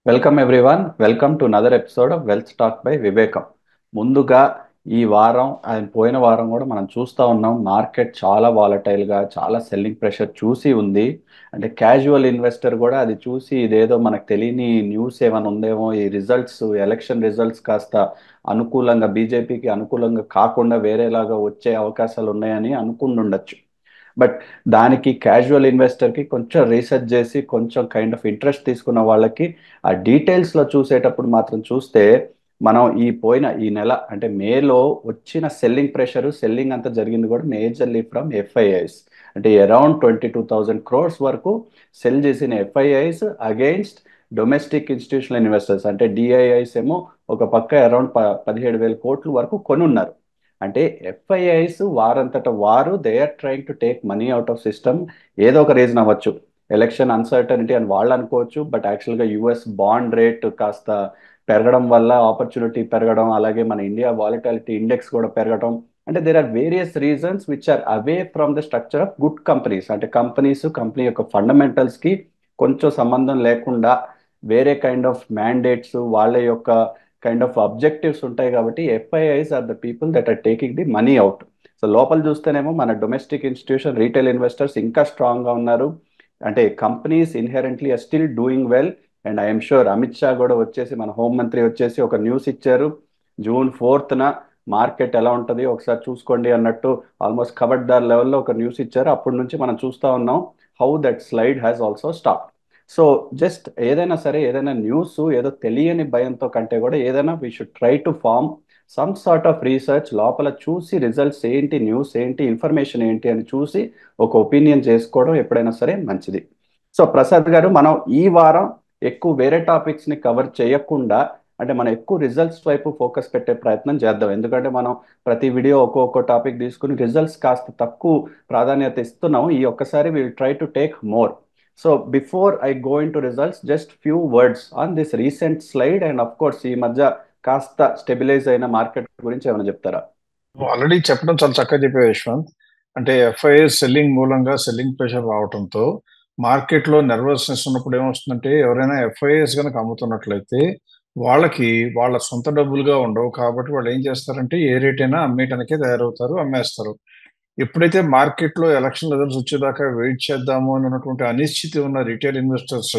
welcome everyone welcome to another episode of wealth talk by Vivekam ముందుగా ఈ వారం ఆయన పోయిన వారం కూడా మనం చూస్తూ ఉన్నాం మార్కెట్ చాలా volatile గా చాలా సెల్లింగ్ ప్రెషర్ చూసి ఉంది అంటే క్యాజువల్ ఇన్వెస్టర్ కూడా అది చూసి ఇదేదో మనకు తెలియని న్యూస్ ఏమైనా ఉందేమో ఈ రిజల్ట్స్ ఎలక్షన్ రిజల్ట్స్ కాస్త అనుకూలంగా బీజేపీకి అనుకూలంగా కాకుండా వేరేలాగా వచ్చే అవకాశాలు ఉన్నాయని అనుకుంటుండొచ్చు బట్ దానికి క్యాజువల్ ఇన్వెస్టర్కి కొంచెం రీసెర్చ్ చేసి కొంచెం కైండ్ ఆఫ్ ఇంట్రెస్ట్ తీసుకున్న వాళ్ళకి ఆ డీటెయిల్స్లో చూసేటప్పుడు మాత్రం చూస్తే మనం ఈ పోయిన ఈ నెల అంటే మేలో వచ్చిన సెల్లింగ్ ప్రెషర్ సెల్లింగ్ అంతా జరిగింది కూడా మేజర్లీ ఫ్రమ్ ఎఫ్ఐఐస్ అంటే around twenty two thousand crores వరకు సెల్ చేసిన FIIs against domestic institutional investors అంటే డిఐఐస్ ఏమో ఒక పక్క అరౌండ్ ప పదిహేడు వేల కోట్ల వరకు కొనున్నారు అంటే ఎఫ్ఐఐస్ వారంతట వారు they are trying to take money out of system ఏదో ఒక రీజన్ అవ్వచ్చు ఎలక్షన్ అన్సర్టనిటీ అని వాళ్ళు అనుకోవచ్చు బట్ యాక్చువల్గా యుఎస్ బాండ్ రేట్ కాస్త పెరగడం వల్ల ఆపర్చునిటీ పెరగడం అలాగే మన ఇండియా వాలిటాలిటీ ఇండెక్స్ కూడా పెరగడం అంటే there are various reasons which are away from the structure of good companies అంటే కంపెనీస్ కంపెనీ యొక్క ఫండమెంటల్స్కి కొంచెం సంబంధం లేకుండా వేరే కైండ్ ఆఫ్ మ్యాండేట్స్ వాళ్ళ యొక్క కైండ్ ఆఫ్ అబ్జెక్టివ్స్ ఉంటాయి కాబట్టి FIIs are the people that are taking the money out so లోపల చూస్తేనేమో మన డొమెస్టిక్ ఇన్స్టిట్యూషన్ రీటైల్ ఇన్వెస్టర్స్ ఇంకా స్ట్రాంగ్గా ఉన్నారు అంటే companies inherently are still doing well and I'm sure Amit Shah కూడా వచ్చేసి మన హోం మంత్రి వచ్చేసి ఒక న్యూస్ ఇచ్చారు జూన్ ఫోర్త్న మార్కెట్ ఎలా ఉంటుంది ఒకసారి చూసుకోండి అన్నట్టు ఆల్మోస్ట్ ఖబర్దార్ లెవెల్లో ఒక న్యూస్ ఇచ్చారు అప్పటి నుంచి మనం చూస్తూ ఉన్నాం how that slide has also stop so just ఏదైనా సరే ఏదైనా న్యూస్ ఏదో తెలియని భయంతో కంటే కూడా ఏదైనా we should try to form some sort of research లోపల చూసి రిజల్ట్స్ ఏంటి న్యూస్ ఏంటి ఇన్ఫర్మేషన్ ఏంటి అని చూసి ఒక ఒపీనియన్ చేసుకోవడం ఎప్పుడైనా సరే మంచిది సో ప్రసాద్ గారు మనం ఈ వారం ఎక్కువ వేరే టాపిక్స్ని కవర్ చేయకుండా అంటే మనం ఎక్కువ రిజల్ట్స్ వైపు ఫోకస్ పెట్టే ప్రయత్నం చేద్దాం ఎందుకంటే మనం ప్రతి వీడియో ఒక్కొక్క టాపిక్ తీసుకుని రిజల్ట్స్ కాస్త తక్కువ ప్రాధాన్యత ఇస్తున్నాం ఈ ఒక్కసారి will try to take more so before I go into results just few words on this recent slide and of course ఈ మధ్య కాస్త స్టెబిలైజ్ అయిన మార్కెట్ గురించి ఏమైనా చెప్తారా ఆల్రెడీ చెప్పడం చాలా చక్కగా చెప్పావు యశ్వంత్ అంటే ఎఫ్ఐఎస్ సెల్లింగ్ మూలంగా సెల్లింగ్ ప్రెషర్ రావడంతో మార్కెట్ లో నర్వస్నెస్ ఉన్నప్పుడు ఏమొస్తుందంటే ఎవరైనా ఎఫ్ఐఎస్ కనుక అమ్ముతున్నట్లయితే వాళ్ళకి వాళ్ళ సొంత డబ్బులుగా ఉండవు కాబట్టి వాళ్ళు ఏం చేస్తారంటే ఏ రేట్ అయినా అమ్మేయటానికే తయారవుతారు అమ్మేస్తారు ఎప్పుడైతే మార్కెట్ లో ఎలక్షన్ రిజల్ట్స్ వచ్చేదాకా వెయిట్ చేద్దాము అని ఉన్నటువంటి అనిశ్చితి ఉన్న రిటైల్ ఇన్వెస్టర్స్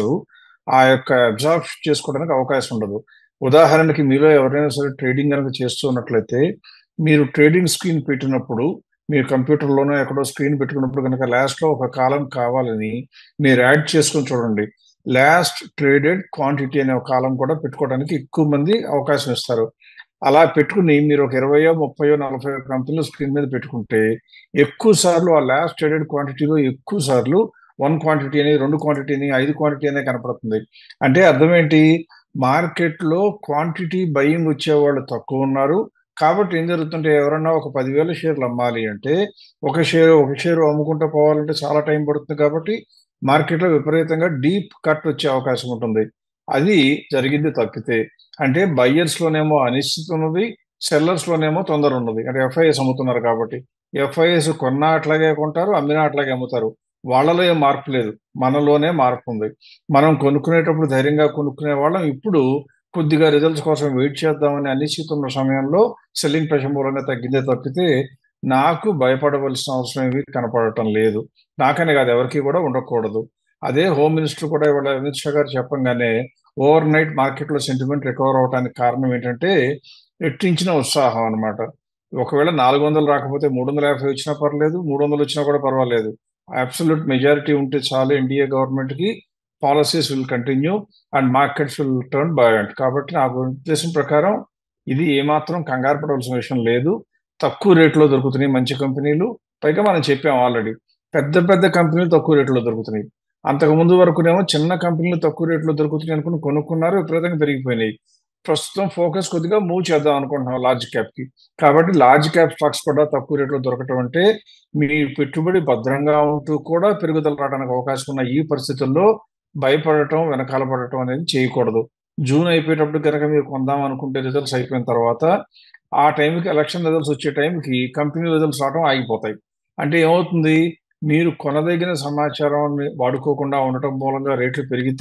ఆ యొక్క అబ్జార్బ్ చేసుకోవడానికి అవకాశం ఉండదు ఉదాహరణకి మీలో ఎవరైనా సరే ట్రేడింగ్ కనుక చేస్తూ ఉన్నట్లయితే మీరు ట్రేడింగ్ స్క్రీన్ పెట్టినప్పుడు మీరు కంప్యూటర్లోనో ఎక్కడో స్క్రీన్ పెట్టుకున్నప్పుడు కనుక లాస్ట్లో ఒక కాలం కావాలని మీరు యాడ్ చేసుకొని చూడండి లాస్ట్ ట్రేడెడ్ క్వాంటిటీ అనే ఒక కాలం కూడా పెట్టుకోవడానికి ఎక్కువ మంది అవకాశం ఇస్తారు అలా పెట్టుకుని మీరు ఒక ఇరవయో ముప్పయో నలభై కంపెనీలు స్క్రీన్ మీద పెట్టుకుంటే ఎక్కువ సార్లు ఆ లాస్ట్ ట్రేడెడ్ క్వాంటిటీలో ఎక్కువ సార్లు వన్ క్వాంటిటీ అని రెండు క్వాంటిటీ అని ఐదు క్వాంటిటీ అనే కనపడుతుంది అంటే అర్థం ఏంటి మార్కెట్లో క్వాంటిటీ బయింగ్ వచ్చే వాళ్ళు తక్కువ ఉన్నారు కాబట్టి ఏం జరుగుతుంటే ఎవరన్నా ఒక పదివేల షేర్లు అమ్మాలి అంటే ఒక షేర్ ఒక షేర్ అమ్ముకుంటూ పోవాలంటే చాలా టైం పడుతుంది కాబట్టి మార్కెట్లో విపరీతంగా డీప్ కట్ వచ్చే అవకాశం ఉంటుంది అది జరిగింది తప్పితే అంటే బయ్యర్స్ లోనేమో అనిశ్చితి ఉన్నది సెల్లర్స్ లోనేమో తొందర ఉన్నది అంటే ఎఫ్ఐఎస్ అమ్ముతున్నారు కాబట్టి ఎఫ్ఐఎస్ కొన్నా అట్లాగే కొంటారు అమ్మినా అట్లాగే అమ్ముతారు వాళ్ళలో ఏం మార్పు లేదు మనలోనే మార్పు ఉంది మనం కొనుక్కునేటప్పుడు ధైర్యంగా కొనుక్కునే వాళ్ళం ఇప్పుడు కొద్దిగా రిజల్ట్స్ కోసం వెయిట్ చేద్దామని అనిశ్చితి ఉన్న సమయంలో సెల్లింగ్ ప్రెషర్ మూలంగా తగ్గిందే తప్పితే నాకు భయపడవలసిన అవసరం ఏమి కనపడటం లేదు నాకనే కాదు ఎవరికి కూడా ఉండకూడదు అదే హోమ్ మినిస్టర్ కూడా ఇవాళ అమిత్ షా గారు చెప్పంగానే ఓవర్ నైట్ మార్కెట్లో సెంటిమెంట్ రికవర్ అవడానికి కారణం ఏంటంటే రెట్టించిన ఉత్సాహం అనమాట ఒకవేళ నాలుగు వందలు రాకపోతే మూడు వందల యాభై వచ్చినా పర్లేదు మూడు వందలు వచ్చినా కూడా పర్వాలేదు అబ్సల్యూట్ మెజారిటీ ఉంటే చాలు ఎన్డీఏ గవర్నమెంట్ కి policies will continue and markets will turn buoyant కాబట్టి నాకు ఉద్దేశం ప్రకారం ఇది ఏమాత్రం కంగారు పడవలసిన విషయం లేదు తక్కువ రేట్లో దొరుకుతున్నాయి మంచి కంపెనీలు పైగా మనం చెప్పాం ఆల్రెడీ పెద్ద పెద్ద కంపెనీలు తక్కువ రేట్లో దొరుకుతున్నాయి అంతకు ముందు వరకునేమో చిన్న కంపెనీలు తక్కువ రేట్లో దొరుకుతున్నాయి అనుకుని కొనుక్కున్నారు విపరీతంగా పెరిగిపోయినాయి ప్రస్తుతం ఫోకస్ కొద్దిగా మూవ్ చేద్దాం అనుకుంటున్నాం లార్జ్ క్యాప్ కి కాబట్టి లార్జ్ క్యాప్ స్టాక్స్ కూడా తక్కువ రేట్లో దొరకటం అంటే మీ పెట్టుబడి భద్రంగా ఉంటూ కూడా పెరుగుదల రావడానికి అవకాశం ఉన్న ఈ పరిస్థితుల్లో భయపడటం వెనకాల పడటం అనేది చేయకూడదు జూన్ అయిపోయేటప్పుడు కనుక మీరు కొందాం అనుకుంటే రిజల్ట్స్ అయిపోయిన తర్వాత ఆ టైంకి ఎలక్షన్ రిజల్ట్స్ వచ్చే టైంకి కంపెనీ రిజల్ట్స్ రావడం ఆగిపోతాయి అంటే ఏమవుతుంది మీరు కొనదగిన సమాచారాన్ని వాడుకోకుండా ఉండటం మూలంగా రేట్లు పెరిగితే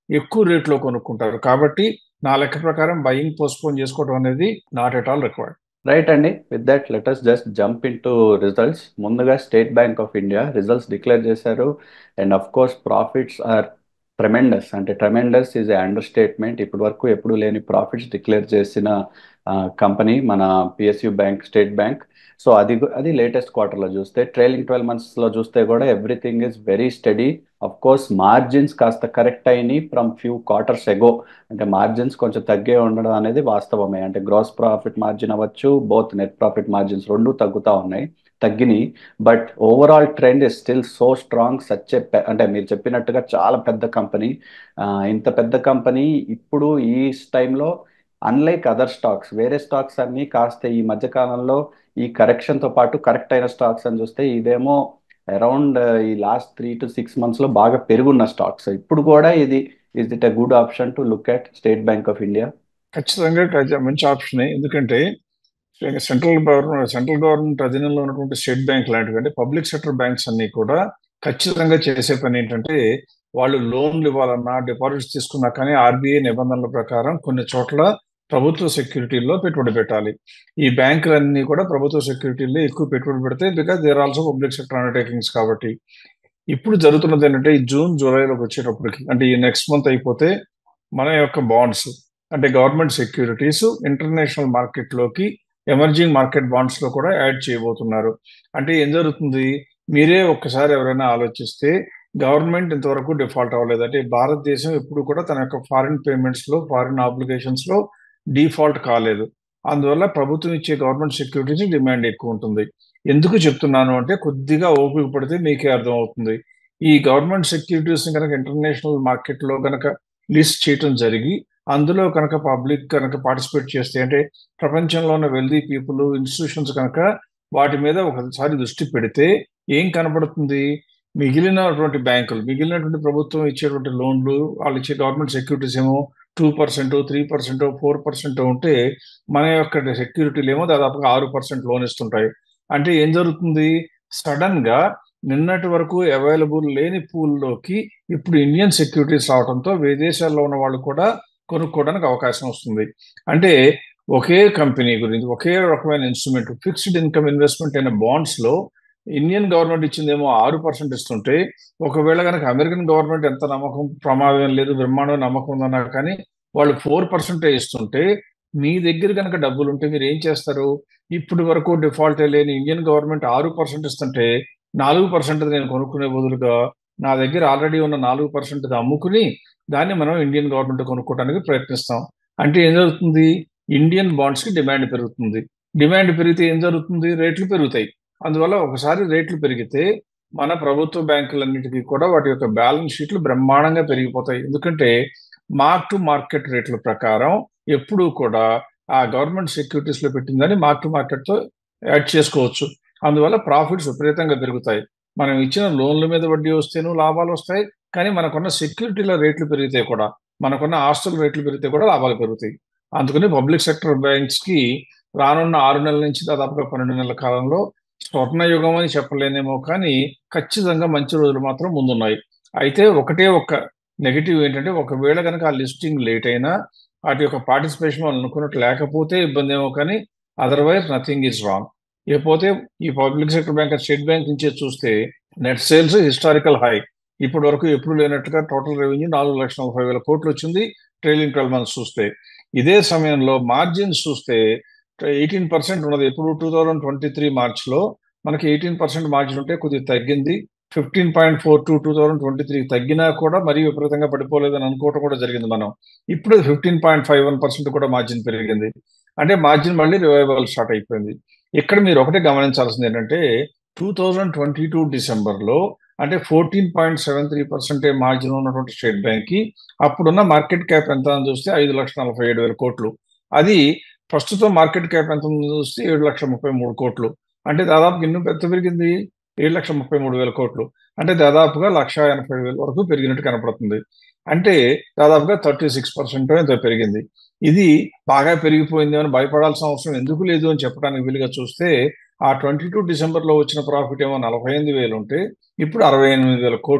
ఎక్కువ రేట్లో కొనుక్కుంటారు కాబట్టి నా లెక్క ప్రకారం బయింగ్ పోస్ట్పోన్ చేసుకోవడం అనేది not at all required right అండి with that let's just jump into results ముందుగా State Bank of India results declare చేశారు and of course profits are tremendous అంటే tremendous is a understatement ఇప్పటి వరకు ఎప్పుడు లేని ప్రాఫిట్స్ డిక్లేర్ చేసిన company మన PSU bank State Bank so అది అది లేటెస్ట్ క్వార్టర్లో చూస్తే ట్రైలింగ్ ట్వెల్వ్ మంత్స్లో చూస్తే కూడా everything is very steady of course margins కాస్త కరెక్ట్ అయినాయి ఫ్రమ్ ఫ్యూ క్వార్టర్స్ ఎగో అంటే మార్జిన్స్ కొంచెం తగ్గే ఉండడం అనేది వాస్తవమే అంటే గ్రాస్ ప్రాఫిట్ మార్జిన్ అవ్వచ్చు బోత్ నెట్ ప్రాఫిట్ మార్జిన్స్ రెండు తగ్గుతూ ఉన్నాయి తగ్గినాయి but overall trend is still so strong such అంటే మీరు చెప్పినట్టుగా చాలా పెద్ద కంపెనీ ఇంత పెద్ద కంపెనీ ఇప్పుడు ఈ టైంలో అన్లైక్ అదర్ స్టాక్స్ వేరే స్టాక్స్ అన్ని కాస్త ఈ మధ్య కాలంలో ఈ కరెక్షన్తో పాటు కరెక్ట్ అయిన స్టాక్స్ అని చూస్తే ఇదేమో అరౌండ్ ఈ లాస్ట్ త్రీ టు సిక్స్ మంత్స్లో బాగా పెరుగున్న స్టాక్స్ ఇప్పుడు కూడా ఇది is it a good option to look at State Bank of India ఖచ్చితంగా మంచి ఆప్షన్ ఎందుకంటే సెంట్రల్ గవర్నమెంట్ సెంట్రల్ గవర్నమెంట్ అధీనంలో ఉన్నటువంటి స్టేట్ బ్యాంక్ లాంటివి అంటే పబ్లిక్ సెక్టర్ బ్యాంక్స్ అన్ని కూడా ఖచ్చితంగా చేసే పని ఏంటంటే వాళ్ళు లోన్లు ఇవ్వాలన్నా డిపాజిట్స్ తీసుకున్నా కానీ ఆర్బీఐ నిబంధనల ప్రకారం కొన్ని చోట్ల ప్రభుత్వ సెక్యూరిటీల్లో పెట్టుబడి పెట్టాలి ఈ బ్యాంకులన్నీ కూడా ప్రభుత్వ సెక్యూరిటీల్లో ఎక్కువ పెట్టుబడి పెడితే because they're also public sector undertakings కాబట్టి ఇప్పుడు జరుగుతున్నది ఏంటంటే ఈ జూన్ జూలైలోకి వచ్చేటప్పటికి అంటే ఈ నెక్స్ట్ మంత్ అయిపోతే మన యొక్క బాండ్స్ అంటే గవర్నమెంట్ సెక్యూరిటీస్ ఇంటర్నేషనల్ మార్కెట్లోకి ఎమర్జింగ్ మార్కెట్ బాండ్స్ లో కూడా యాడ్ చేయబోతున్నారు అంటే ఏం జరుగుతుంది మీరే ఒక్కసారి ఎవరైనా ఆలోచిస్తే గవర్నమెంట్ ఇంతవరకు డిఫాల్ట్ అవ్వలేదు అంటే భారతదేశం ఎప్పుడు కూడా తన యొక్క ఫారిన్ పేమెంట్స్ లో ఫారిన్ ఆబ్లిగేషన్స్ లో డిఫాల్ట్ కాలేదు అందువల్ల ప్రభుత్వం ఇచ్చే గవర్నమెంట్ సెక్యూరిటీస్ డిమాండ్ ఎక్కువ ఉంటుంది ఎందుకు చెప్తున్నాను అంటే కొద్దిగా ఓపిక పడితే మీకే అర్థమవుతుంది ఈ గవర్నమెంట్ సెక్యూరిటీస్ కనుక ఇంటర్నేషనల్ మార్కెట్ లో కనుక లిస్ట్ చేయటం జరిగి అందులో కనుక పబ్లిక్ కనుక పార్టిసిపేట్ చేస్తే అంటే ప్రపంచంలో ఉన్న వెల్దీ పీపుల్ ఇన్స్టిట్యూషన్స్ కనుక వాటి మీద ఒకసారి దృష్టి పెడితే ఏం కనబడుతుంది మిగిలినటువంటి బ్యాంకులు మిగిలినటువంటి ప్రభుత్వం ఇచ్చేటువంటి లోన్లు వాళ్ళు ఇచ్చే గవర్నమెంట్ సెక్యూరిటీస్ ఏమో two percent three percent four percent ఉంటే మన యొక్క సెక్యూరిటీలు ఏమో దాదాపుగా ఆరు పర్సెంట్ లోన్ ఇస్తుంటాయి అంటే ఏం జరుగుతుంది సడన్ గా నిన్నటి వరకు అవైలబుల్ లేని పూల్లోకి ఇప్పుడు ఇండియన్ సెక్యూరిటీస్ రావడంతో విదేశాల్లో ఉన్న వాళ్ళు కూడా కొనుక్కోవడానికి అవకాశం వస్తుంది అంటే ఒకే కంపెనీ గురించి ఒకే రకమైన ఇన్స్ట్రుమెంట్ ఫిక్స్డ్ ఇన్కమ్ ఇన్వెస్ట్మెంట్ అయిన బాండ్స్ లో ఇండియన్ గవర్నమెంట్ ఇచ్చిందేమో ఆరు పర్సెంట్ ఇస్తుంటే ఒకవేళ కనుక అమెరికన్ గవర్నమెంట్ ఎంత నమ్మకం ప్రమాదం లేదు బ్రహ్మాండం నమ్మకం ఉందన్నా కానీ వాళ్ళు ఫోర్ పర్సెంటే ఇస్తుంటే మీ దగ్గర కనుక డబ్బులు ఉంటే మీరు ఏం చేస్తారు ఇప్పటి వరకు డిఫాల్ట్ లేని ఇండియన్ గవర్నమెంట్ ఆరు పర్సెంట్ ఇస్తుంటే నాలుగు పర్సెంట్ నేను కొనుక్కునే బదులుగా నా దగ్గర ఆల్రెడీ ఉన్న నాలుగు పర్సెంట్ అమ్ముకుని దాన్ని మనం ఇండియన్ గవర్నమెంట్ కొనుక్కోవడానికి ప్రయత్నిస్తాం అంటే ఏం జరుగుతుంది ఇండియన్ బాండ్స్ కి డిమాండ్ పెరుగుతుంది డిమాండ్ పెరిగితే ఏం జరుగుతుంది రేట్లు పెరుగుతాయి అందువల్ల ఒకసారి రేట్లు పెరిగితే మన ప్రభుత్వ బ్యాంకులన్నిటికీ కూడా వాటి యొక్క బ్యాలెన్స్ షీట్లు బ్రహ్మాండంగా పెరిగిపోతాయి ఎందుకంటే మార్క్ టు మార్కెట్ రేట్ల ప్రకారం ఎప్పుడూ కూడా ఆ గవర్నమెంట్ సెక్యూరిటీస్ లో పెట్టిందని మార్క్ టు మార్కెట్ తో యాడ్ చేసుకోవచ్చు అందువల్ల ప్రాఫిట్స్ విపరీతంగా పెరుగుతాయి మనం ఇచ్చిన లోన్ల మీద వడ్డీ వస్తేనూ లాభాలు వస్తాయి కానీ మనకున్న సెక్యూరిటీల రేట్లు పెరిగితే కూడా మనకున్న ఆస్తుల రేట్లు పెరిగితే కూడా లాభాలు పెరుగుతాయి అందుకని పబ్లిక్ సెక్టర్ బ్యాంక్స్ కి రానున్న ఆరు నెలల నుంచి దాదాపుగా పన్నెండు నెలల కాలంలో స్వర్ణయుగం అని చెప్పలేనేమో కానీ ఖచ్చితంగా మంచి రోజులు మాత్రం ముందున్నాయి అయితే ఒకటే ఒక నెగిటివ్ ఏంటంటే ఒకవేళ కనుక ఆ లిస్టింగ్ లేట్ అయినా వాటి యొక్క పార్టిసిపేషన్ వాళ్ళు అనుకున్నట్టు లేకపోతే ఇబ్బంది ఏమో కానీ అదర్వైజ్ నథింగ్ ఈజ్ రాంగ్ ఇకపోతే ఈ public sector bank State Bank నుంచే చూస్తే నెట్ సేల్స్ హిస్టారికల్ హై ఇప్పటి వరకు ఎప్పుడు లేనట్టుగా టోటల్ రెవెన్యూ నాలుగు లక్షల నలభై వేల కోట్లు వచ్చింది ట్రైలింగ్ ట్వెల్వ్ మంత్స్ చూస్తే ఇదే సమయంలో మార్జిన్స్ చూస్తే ఎయిటీన్ పర్సెంట్ ఉన్నది ఎప్పుడు టూ థౌజండ్ ట్వంటీ త్రీ మార్చ్లో మనకి ఎయిటీన్ పర్సెంట్ మార్జిన్ ఉంటే కొద్దిగా తగ్గింది fifteen point four two two thousand twenty three తగ్గినా కూడా మరీ విపరీతంగా పడిపోలేదని అనుకోవటం కూడా జరిగింది మనం ఇప్పుడు fifteen point five one percent కూడా మార్జిన్ పెరిగింది అంటే మార్జిన్ మళ్ళీ రివైవల్ స్టార్ట్ అయిపోయింది ఇక్కడ మీరు ఒకటే గమనించాల్సింది ఏంటంటే టూ థౌజండ్ ట్వంటీ టూ డిసెంబర్లో అంటే ఫోర్టీన్ పాయింట్ సెవెన్ త్రీ పర్సెంటే మార్జిన్ ఉన్నటువంటి స్టేట్ బ్యాంక్ కి అప్పుడున్న మార్కెట్ క్యాప్ ఎంత అని చూస్తే ఐదు లక్షల నలభై ఏడు వేల కోట్లు అది ప్రస్తుతం మార్కెట్ క్యాప్ ఎంత చూస్తే ఏడు లక్షల ముప్పై మూడు కోట్లు అంటే దాదాపు ఇన్ను ఎంత పెరిగింది ఏడు లక్షల ముప్పై మూడు వేల కోట్లు అంటే దాదాపుగా లక్ష ఎనభై వేల వరకు పెరిగినట్టు కనపడుతుంది అంటే దాదాపుగా థర్టీ సిక్స్ పర్సెంట్ ఎంతో పెరిగింది ఇది బాగా పెరిగిపోయింది అని భయపడాల్సిన అవసరం ఎందుకు లేదు అని చెప్పడానికి వీలుగా చూస్తే ఆ ట్వంటీ టూ డిసెంబర్లో వచ్చిన ప్రాఫిట్ ఏమో నలభై ఎనిమిది వేలు ఉంటే ఇప్పుడు అరవై ఎనిమిది వేల కోట్లు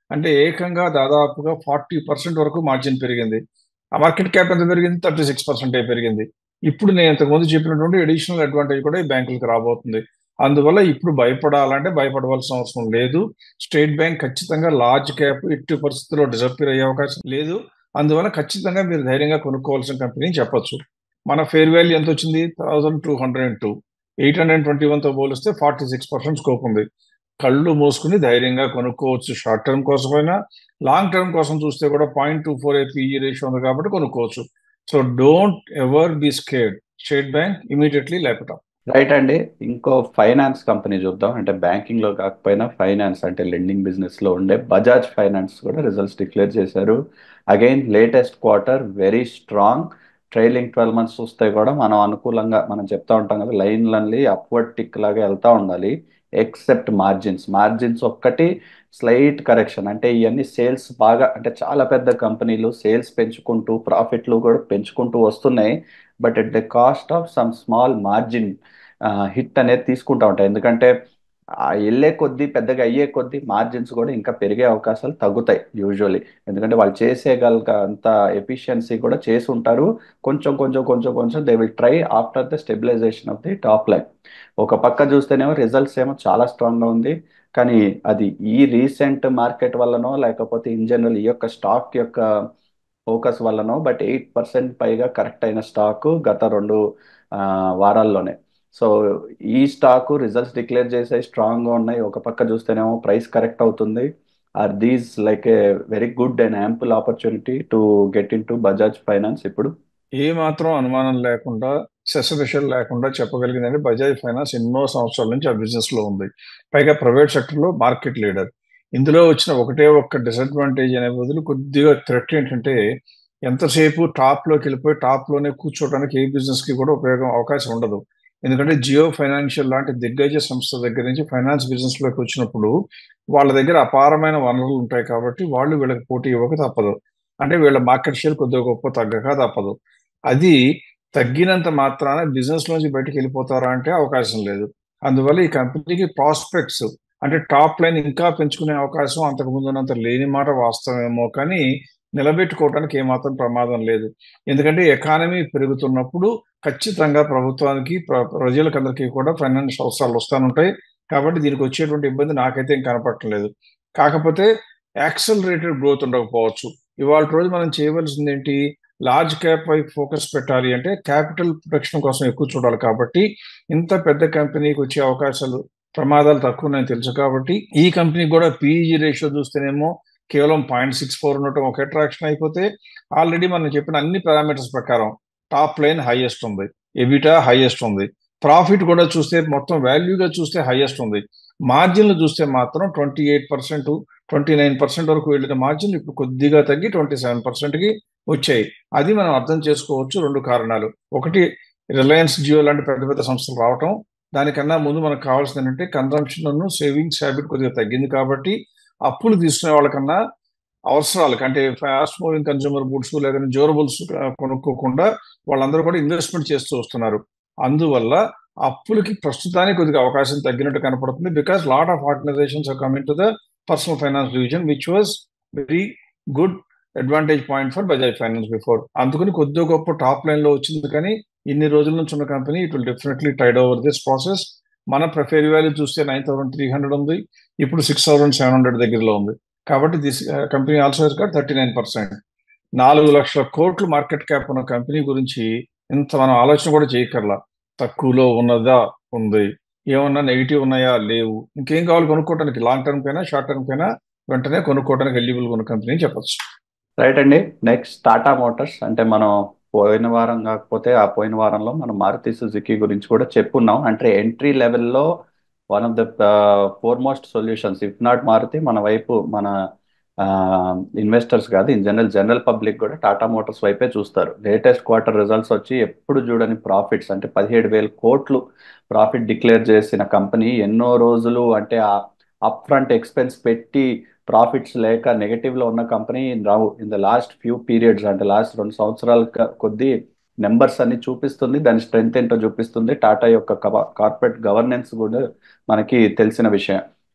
అంటే ఏకంగా దాదాపుగా ఫార్టీ పర్సెంట్ వరకు మార్జిన్ పెరిగింది ఆ మార్కెట్ క్యాప్ ఎంత పెరిగింది థర్టీ సిక్స్ పర్సెంట్ పెరిగింది ఇప్పుడు నేను ఇంతకుముందు చెప్పినటువంటి అడిషనల్ అడ్వాంటేజ్ కూడా ఈ బ్యాంకులకు రాబోతుంది అందువల్ల ఇప్పుడు భయపడాలంటే భయపడవలసిన అవసరం లేదు స్టేట్ బ్యాంక్ ఖచ్చితంగా లార్జ్ క్యాప్ ఎట్టి పరిస్థితుల్లో డిసప్పీర్ అయ్యే అవకాశం లేదు అందువల్ల ఖచ్చితంగా మీరు ధైర్యంగా కొనుక్కోవాల్సిన కంపెనీ చెప్పొచ్చు మన ఫేర్ వాల్యూ ఎంత వచ్చింది thousand two hundred and two eight hundred twenty వన్తో పోలిస్తే ఫార్టీ సిక్స్ పర్సెంట్ స్కోప్ ఉంది కళ్ళు మూసుకుని ధైర్యంగా కొనుక్కోవచ్చు షార్ట్ టర్మ్ కోసమైనా లాంగ్ టర్మ్ కోసం చూస్తే కూడా point two four a PE ratio ఉంది కాబట్టి కొనుక్కోవచ్చు so don't ever be scared State Bank immediately లేపటం రైట్ అండి ఇంకో ఫైనాన్స్ కంపెనీ చూద్దాం అంటే బ్యాంకింగ్ లో కాకపోయినా ఫైనాన్స్ అంటే లెండింగ్ బిజినెస్ లో ఉండే బజాజ్ ఫైనాన్స్ కూడా రిజల్ట్స్ డిక్లేర్ చేశారు again latest quarter very strong trailing twelve months చూస్తే కూడా మనం అనుకూలంగా మనం చెప్తా ఉంటాం కదా లైన్లన్నీ అప్వర్డ్ టిక్ లాగా వెళ్తా ఉండాలి ఎక్సెప్ట్ మార్జిన్స్ మార్జిన్స్ ఒక్కటి స్లైట్ కరెక్షన్ అంటే ఇవన్నీ సేల్స్ బాగా అంటే చాలా పెద్ద కంపెనీలు సేల్స్ పెంచుకుంటూ ప్రాఫిట్లు కూడా పెంచుకుంటూ వస్తున్నాయి but at the cost of some small margin hit అనేది తీసుకుంటా ఉంటాయి ఎందుకంటే ఆ వెళ్ళే కొద్దీ పెద్దగా అయ్యే కొద్దీ మార్జిన్స్ కూడా ఇంకా పెరిగే అవకాశాలు తగ్గుతాయి యూజువల్లీ ఎందుకంటే వాళ్ళు చేసేగల అంత ఎఫిషియన్సీ కూడా చేసి ఉంటారు కొంచెం కొంచెం కొంచెం కొంచెం they will try after the stabilization of the top line ఒక పక్క చూస్తేనేమో రిజల్ట్స్ ఏమో చాలా స్ట్రాంగ్గా ఉంది కానీ అది ఈ రీసెంట్ మార్కెట్ వల్లనో లేకపోతే ఇన్ జనరల్ ఈ యొక్క స్టాక్ యొక్క ఫోకస్ వల్లనో బట్ ఎయిట్ పర్సెంట్ పైగా కరెక్ట్ అయిన స్టాక్ గత రెండు వారాల్లోనే సో ఈ స్టాక్ రిజల్ట్స్ డిక్లేర్ చేసే స్ట్రాంగ్గా ఉన్నాయి ఒక పక్క చూస్తేనేమో ప్రైస్ కరెక్ట్ అవుతుంది are these like a very good and ample opportunity to get into Bajaj finance ఇప్పుడు ఏ మాత్రం అనుమానం లేకుండా సెసబిషన్ లేకుండా చెప్పగలిగిందంటే బజాజ్ ఫైనాన్స్ ఎన్నో సంవత్సరాల నుంచి ఆ బిజినెస్ లో ఉంది పైగా ప్రైవేట్ సెక్టర్ లో మార్కెట్ లీడర్ ఇందులో వచ్చిన ఒకటే ఒక్క డిసడ్వాంటేజ్ అనే బదులు కొద్దిగా థ్రెట్ ఏంటంటే ఎంతసేపు టాప్ లోకి వెళ్ళిపోయి టాప్ లోనే కూర్చోవడానికి ఏ బిజినెస్ కి కూడా ఉపయోగం అవకాశం ఉండదు ఎందుకంటే జియో ఫైనాన్షియల్ లాంటి దిగ్గజ సంస్థ దగ్గర నుంచి ఫైనాన్స్ బిజినెస్ లోకి వచ్చినప్పుడు వాళ్ళ దగ్గర అపారమైన వనరులు ఉంటాయి కాబట్టి వాళ్ళు వీళ్ళకి పోటీ ఇవ్వక తప్పదు అంటే వీళ్ళ మార్కెట్ షేర్ కొద్దిగా గొప్ప తగ్గక తప్పదు అది తగ్గినంత మాత్రాన బిజినెస్ నుంచి బయటకు వెళ్ళిపోతారా అంటే అవకాశం లేదు అందువల్ల ఈ కంపెనీకి ప్రాస్పెక్ట్స్ అంటే టాప్ లైన్ ఇంకా పెంచుకునే అవకాశం అంతకు ముందున్నంత లేని మాట వాస్తవమేమో కానీ నిలబెట్టుకోవడానికి ఏమాత్రం ప్రమాదం లేదు ఎందుకంటే ఎకానమీ పెరుగుతున్నప్పుడు ఖచ్చితంగా ప్రభుత్వానికి ప్రజలకు అందరికీ కూడా ఫైనాన్స్ అవసరాలు వస్తానుంటాయి కాబట్టి దీనికి వచ్చేటువంటి ఇబ్బంది నాకైతే ఏం కనపడటం కాకపోతే యాక్సలరేటెడ్ గ్రోత్ ఉండకపోవచ్చు ఇవాళ రోజు మనం చేయవలసింది ఏంటి లార్జ్ క్యాప్ వైపు ఫోకస్ పెట్టాలి అంటే క్యాపిటల్ ప్రొటెక్షన్ కోసం ఎక్కువ చూడాలి కాబట్టి ఇంత పెద్ద కంపెనీకి వచ్చే అవకాశాలు ప్రమాదాలు తక్కువ ఉన్నాయని తెలుసు కాబట్టి ఈ కంపెనీ కూడా పీఈజీ రేషియో చూస్తేనేమో కేవలం పాయింట్ సిక్స్ ఫోర్ ఉండటం ఒక అట్రాక్షన్ అయిపోతే ఆల్రెడీ మనం చెప్పిన అన్ని పారామీటర్స్ ప్రకారం టాప్ లైన్ హైయెస్ట్ ఉంది ఎబిటా హైయెస్ట్ ఉంది ప్రాఫిట్ కూడా చూస్తే మొత్తం వాల్యూగా చూస్తే హైయెస్ట్ ఉంది మార్జిన్లు చూస్తే మాత్రం twenty eight percent twenty nine percent వరకు వెళ్ళిన మార్జిన్ ఇప్పుడు కొద్దిగా తగ్గి ట్వంటీ సెవెన్ పర్సెంట్కి వచ్చాయి అది మనం అర్థం చేసుకోవచ్చు రెండు కారణాలు ఒకటి రిలయన్స్ జియో లాంటి పెద్ద పెద్ద సంస్థలు రావటం దానికన్నా ముందు మనకు కావాల్సింది ఏంటంటే కన్సంప్షన్ సేవింగ్స్ హ్యాబిట్ కొద్దిగా తగ్గింది కాబట్టి అప్పులు తీసుకునే వాళ్ళకన్నా అవసరాలకు అంటే ఫాస్ట్ మూవింగ్ కన్జ్యూమర్ గుడ్స్ లేదంటే జ్యూరబుల్స్ కొనుక్కోకుండా వాళ్ళందరూ కూడా ఇన్వెస్ట్మెంట్ చేస్తూ వస్తున్నారు అందువల్ల అప్పులకి ప్రస్తుతానికి కొద్దిగా అవకాశం తగ్గినట్టు కనపడుతుంది because lot of organisations are coming to the personal finance division which was very good advantage point for Bajaj finance before అందుకని కొద్దిగా గొప్ప టాప్ లైన్ లో వచ్చింది కానీ ఇన్ని రోజుల నుంచి ఉన్న company it will definitely tide over this process మన ప్రిఫేర్ వాల్యూ చూస్తే నైన్ థౌసండ్ త్రీ హండ్రెడ్ ఉంది ఇప్పుడు సిక్స్ థౌసండ్ సెవెన్ హండ్రెడ్ దగ్గరలో ఉంది కాబట్టి this company also has got thirty nine percent నాలుగు లక్షల కోట్లు మార్కెట్ క్యాప్ ఉన్న కంపెనీ గురించి ఇంత మనం ఆలోచన కూడా చేయకర్లా తక్కువలో ఉన్నదా ఉంది ఏమన్నా నెగిటివ్ ఉన్నాయా లేవు ఇంకేం కావాలి కొనుక్కోవడానికి లాంగ్ టర్మ్ కైనా షార్ట్ టర్మ్ కైనా వెంటనే కొనుక్కోవడానికి ఎలిజిబుల్ ఉన్న కంపెనీ చెప్పచ్చు రైట్ అండి నెక్స్ట్ టాటా మోటార్స్ అంటే మనం పోయిన వారం కాకపోతే ఆ పోయిన వారంలో మనం మారుతి సుజుకి గురించి కూడా చెప్పున్నాం అంటే ఎంట్రీ లెవెల్లో one of the foremost solutions if not Maruti మన వైపు మన ఇన్వెస్టర్స్ కాదు ఇన్ జనరల్ జనరల్ పబ్లిక్ కూడా టాటా మోటార్స్ వైపే చూస్తారు లేటెస్ట్ క్వార్టర్ రిజల్ట్స్ వచ్చి ఎప్పుడు చూడని ప్రాఫిట్స్ అంటే పదిహేడు వేల కోట్లు ప్రాఫిట్ డిక్లేర్ చేసిన కంపెనీ ఎన్నో రోజులు అంటే ఆ అప్ ఫ్రంట్ ఎక్స్పెన్స్ పెట్టి ప్రాఫిట్స్ లేక నెగటివ్లో ఉన్న కంపెనీ రావు in the last few periods అంటే లాస్ట్ రెండు సంవత్సరాల కొద్దీ నెంబర్స్ అన్ని చూపిస్తుంది దాని స్ట్రెంగ్త్ ఏంటో చూపిస్తుంది టాటా యొక్క కార్పొరేట్ గవర్నెన్స్ కూడా మనకి తెలిసిన విషయం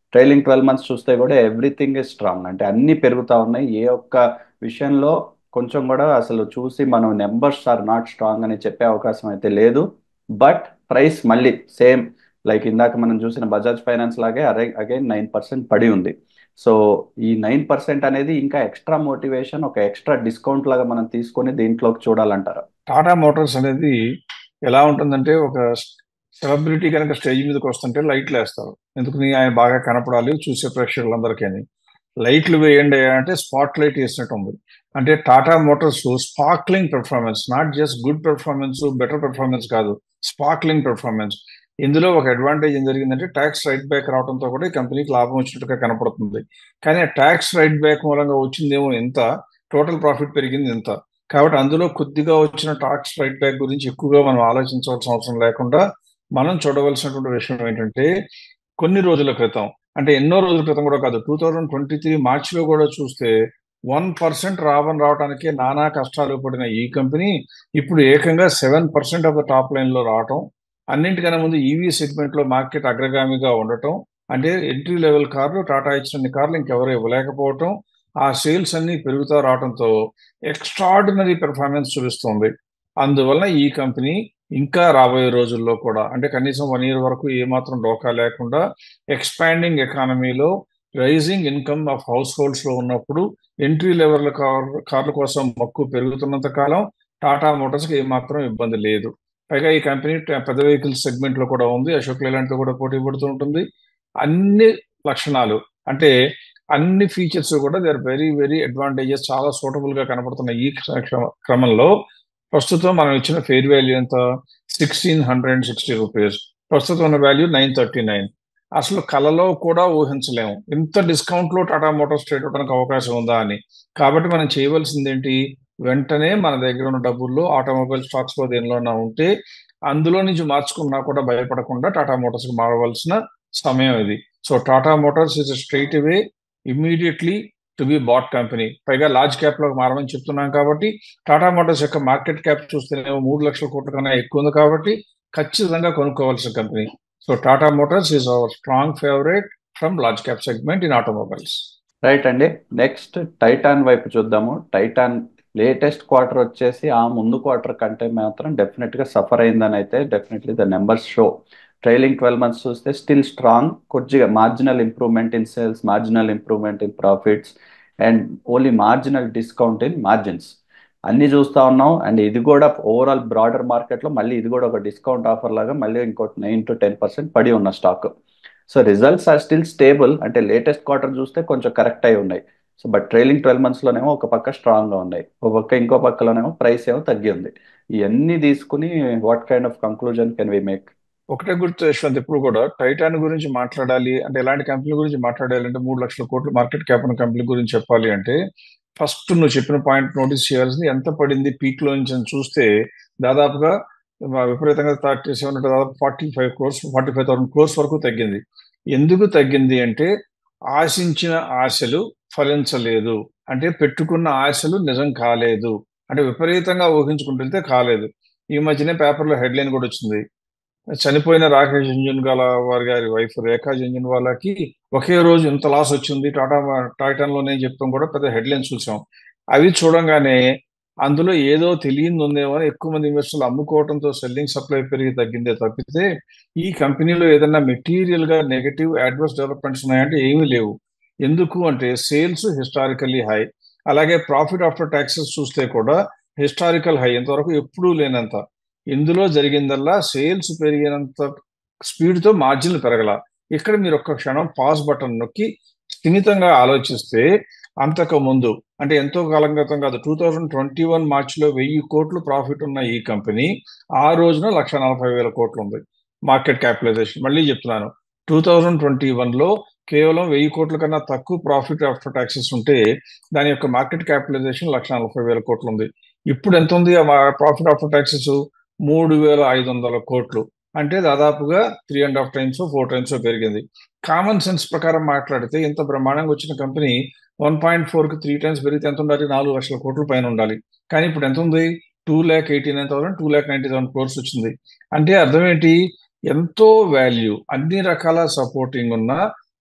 ట్రైలింగ్ ట్వెల్వ్ మంత్స్ చూస్తే కూడా ఎవ్రీథింగ్ ఇస్ స్ట్రాంగ్ అంటే అన్ని పెరుగుతా ఉన్నాయి ఏ ఒక్క విషయంలో కొంచెం కూడా అసలు చూసి మనం నెంబర్స్ ఆర్ నాట్ స్ట్రాంగ్ అని చెప్పే అవకాశం అయితే లేదు బట్ ప్రైస్ మళ్ళీ సేమ్ లైక్ ఇందాక మనం చూసిన బజాజ్ ఫైనాన్స్ లాగే అరే అగైన్ నైన్ పర్సెంట్ పడి ఉంది సో ఈ నైన్ పర్సెంట్ అనేది ఇంకా ఎక్స్ట్రా మోటివేషన్ ఒక ఎక్స్ట్రా డిస్కౌంట్ లాగా మనం తీసుకొని దీంట్లోకి చూడాలంటారు టాటా మోటార్స్ అనేది ఎలా ఉంటుందంటే ఒక సెలబ్రిటీ కనుక స్టేజ్ మీదకి వస్తుంటే లైట్లు వేస్తారు ఎందుకని ఆయన బాగా కనపడాలి చూసే ప్రేక్షకులందరికీ లైట్లు వేయండి అంటే స్పాట్ లైట్ వేసినట్టు ఉంది అంటే Tata Motors sparkling performance not just good performance better performance కాదు స్పార్క్లింగ్ పెర్ఫార్మెన్స్ ఇందులో ఒక అడ్వాంటేజ్ ఏం జరిగిందంటే ట్యాక్స్ రైట్ బ్యాక్ రావడంతో కూడా ఈ కంపెనీకి లాభం వచ్చినట్టుగా కనపడుతుంది కానీ ఆ ట్యాక్స్ రైట్ బ్యాక్ మూలంగా వచ్చిందేమో ఎంత టోటల్ ప్రాఫిట్ పెరిగింది ఎంత కాబట్టి అందులో కొద్దిగా వచ్చిన ట్యాక్స్ రైట్ బ్యాక్ గురించి ఎక్కువగా మనం ఆలోచించవలసిన అవసరం లేకుండా మనం చూడవలసినటువంటి విషయం ఏంటంటే కొన్ని రోజుల క్రితం అంటే ఎన్నో రోజుల క్రితం కూడా కాదు టూ థౌజండ్ ట్వంటీ త్రీ మార్చిలో కూడా చూస్తే వన్ పర్సెంట్ లాభం రావడానికే నానా కష్టాలు పడిన ఈ కంపెనీ ఇప్పుడు ఏకంగా seven percent of the top line లో రావటం అన్నింటికన్నా ముందు ఈవీ సెగ్మెంట్ లో మార్కెట్ అగ్రగామిగా ఉండటం అంటే ఎంట్రీ లెవెల్ కార్లు టాటా ఇచ్చిన కార్లు ఇంకెవరు ఇవ్వలేకపోవటం ఆ సేల్స్ అన్ని పెరుగుతూ రావడంతో ఎక్స్ట్రాడినరీ పెర్ఫార్మెన్స్ చూపిస్తుంది అందువలన ఈ కంపెనీ ఇంకా రాబోయే రోజుల్లో కూడా అంటే కనీసం వన్ ఇయర్ వరకు ఏమాత్రం డోకా లేకుండా ఎక్స్పాండింగ్ ఎకానమీలో rising income of households లో ఉన్నప్పుడు ఎంట్రీ లెవెల్ కార్ కార్ల కోసం మక్కువ పెరుగుతున్నంత కాలం టాటా మోటార్స్ కి ఏమాత్రం ఇబ్బంది లేదు పైగా ఈ కంపెనీ పెద్ద వెహికల్స్ సెగ్మెంట్ లో కూడా ఉంది అశోక్ లేలాంటి కూడా పోటీ పడుతూ ఉంటుంది అన్ని లక్షణాలు అంటే అన్ని ఫీచర్స్ కూడా they are very very advantages చాలా సూటబుల్ గా కనపడుతున్న ఈ క్రమంలో ప్రస్తుతం మనం ఇచ్చిన ఫెయిర్ వాల్యూ ఎంత సిక్స్టీన్ హండ్రెడ్ సిక్స్టీ రూపీస్ ప్రస్తుతం ఉన్న వాల్యూ నైన్ థర్టీ నైన్ అసలు కలలో కూడా ఊహించలేము ఇంత డిస్కౌంట్ లో టాటా మోటార్స్ ట్రేడ్ అవడానికి అవకాశం ఉందా అని కాబట్టి మనం చేయవలసింది ఏంటి వెంటనే మన దగ్గర ఉన్న డబ్బుల్లో ఆటోమొబైల్ స్టాక్స్ లో దేనిలోనా ఉంటే అందులో నుంచి మార్చుకున్నా కూడా భయపడకుండా టాటా మోటార్స్ కి మారవలసిన సమయం ఇది so Tata Motors is straight away immediately to be bought company పైగా లార్జ్ క్యాప్ లో మారమని చెప్తున్నాం కాబట్టి టాటా మోటార్స్ యొక్క మార్కెట్ క్యాప్ చూస్తేనేమో మూడు లక్షల కోట్ల కన్నా ఎక్కువ ఉంది కాబట్టి ఖచ్చితంగా కొనుక్కోవాల్సిన కంపెనీ so Tata Motors is our strong favourite from large cap segment in automobiles right అండి నెక్స్ట్ టైటాన్ వైపు చూద్దాము టైటాన్ లేటెస్ట్ క్వార్టర్ వచ్చేసి ఆ ముందు క్వార్టర్ కంటే మాత్రం డెఫినెట్ గా సఫర్ అయిందని అయితే definitely the numbers show trailing twelve months చూస్తే స్టిల్ స్ట్రాంగ్ కొద్దిగా marginal improvement in sales marginal improvement in profits and only marginal discount in margins అన్ని చూస్తా ఉన్నాం అండ్ ఇది కూడా ఓవరాల్ బ్రాడర్ మార్కెట్లో మళ్ళీ ఇది కూడా ఒక డిస్కౌంట్ ఆఫర్ లాగా మళ్ళీ ఇంకోటి నైన్ టు టెన్ పర్సెంట్ పడి ఉన్న stock so results are still stable అంటే లేటెస్ట్ క్వార్టర్ చూస్తే కొంచెం కరెక్ట్ అయి ఉన్నాయి సో బట్ ట్రైలింగ్ ట్వెల్వ్ మంత్స్లోనేమో ఒక పక్క స్ట్రాంగ్గా ఉన్నాయి ఒక పక్క ఇంకో పక్కలోనేమో ప్రైస్ ఏమో తగ్గి ఉంది ఇవన్నీ తీసుకుని what kind of conclusion can we make ఒకటే గుర్తు యశ్వంత్ ఇప్పుడు కూడా టైటాన్ గురించి మాట్లాడాలి అంటే ఎలాంటి కంపెనీ గురించి మాట్లాడాలి అంటే మూడు లక్షల కోట్ల మార్కెట్ క్యాప్ ఉన్న కంపెనీ గురించి చెప్పాలి అంటే ఫస్ట్ నువ్వు చెప్పిన పాయింట్ నోటీస్ చేయాల్సింది ఎంత పడింది పీక్ లో నుంచి చూస్తే దాదాపుగా విపరీతంగా థర్టీ సెవెన్ దాదాపు forty five crores forty five thousand crores వరకు తగ్గింది ఎందుకు తగ్గింది అంటే ఆశించిన ఆశలు ఫలించలేదు అంటే పెట్టుకున్న ఆశలు నిజం కాలేదు అంటే విపరీతంగా ఊహించుకుంటుంటే కాలేదు ఈ మధ్యనే పేపర్లో హెడ్లైన్ కూడా వచ్చింది చనిపోయిన రాకేష్ జంజన్వాలా వారి గారి వైఫ్ రేఖా జంజన్వాలాకి ఒకే రోజు ఇంత లాస్ వచ్చింది టాటా టైటాన్ లోనే చెప్పడం కూడా పెద్ద హెడ్లైన్స్ చూసాం అవి చూడంగానే అందులో ఏదో తెలియంది ఉందేమో ఎక్కువ మంది ఇన్వెస్టర్లు అమ్ముకోవడంతో సెల్లింగ్ సప్లై పెరిగి తగ్గిందే తప్పితే ఈ కంపెనీలో ఏదైనా మెటీరియల్ గా నెగటివ్ అడ్వర్స్ డెవలప్మెంట్స్ ఉన్నాయంటే ఏమీ లేవు ఎందుకు అంటే సేల్స్ హిస్టారికల్లీ హై అలాగే ప్రాఫిట్ ఆఫ్టర్ ట్యాక్సెస్ చూస్తే కూడా హిస్టారికల్ హై ఇంతవరకు ఎప్పుడూ లేనంత ఇందులో జరిగిందల్లా సేల్స్ పెరిగినంత స్పీడ్తో మార్జిన్లు పెరగల ఇక్కడ మీరు ఒక్క క్షణం పాస్ బటన్ నొక్కి స్థిమితంగా ఆలోచిస్తే అంతకు ముందు అంటే ఎంతో కాలం క్రితం కాదు టూ థౌజండ్ ట్వంటీ వన్ మార్చిలో వెయ్యి కోట్లు ప్రాఫిట్ ఉన్న ఈ కంపెనీ ఆ రోజున లక్ష నలభై వేల కోట్లు ఉంది మార్కెట్ క్యాపిటలైజేషన్ మళ్ళీ చెప్తున్నాను టూ థౌజండ్ ట్వంటీ వన్లో కేవలం వెయ్యి కోట్ల కన్నా తక్కువ ప్రాఫిట్ ఆఫ్టర్ ట్యాక్సెస్ ఉంటే దాని యొక్క మార్కెట్ క్యాపిటలైజేషన్ లక్ష నలభై వేల కోట్లు ఉంది ఇప్పుడు ఎంత ఉంది ఆ ప్రాఫిట్ ఆఫ్టర్ ట్యాక్సెస్ మూడు వేల ఐదు వందల కోట్లు అంటే దాదాపుగా three and half times four times పెరిగింది కామన్ సెన్స్ ప్రకారం మాట్లాడితే ఇంత బ్రహ్మాండంగా వచ్చిన కంపెనీ వన్ పాయింట్ ఫోర్ కి త్రీ టైమ్స్ పెరిగితే ఎంత ఉండాలి నాలుగు లక్షల కోట్ల పైన ఉండాలి కానీ ఇప్పుడు ఎంత ఉంది two lakh eighty nine thousand two lakh ninety thousand crores వచ్చింది అంటే అర్థం ఏంటి ఎంతో వాల్యూ అన్ని రకాల సపోర్టింగ్ ఉన్న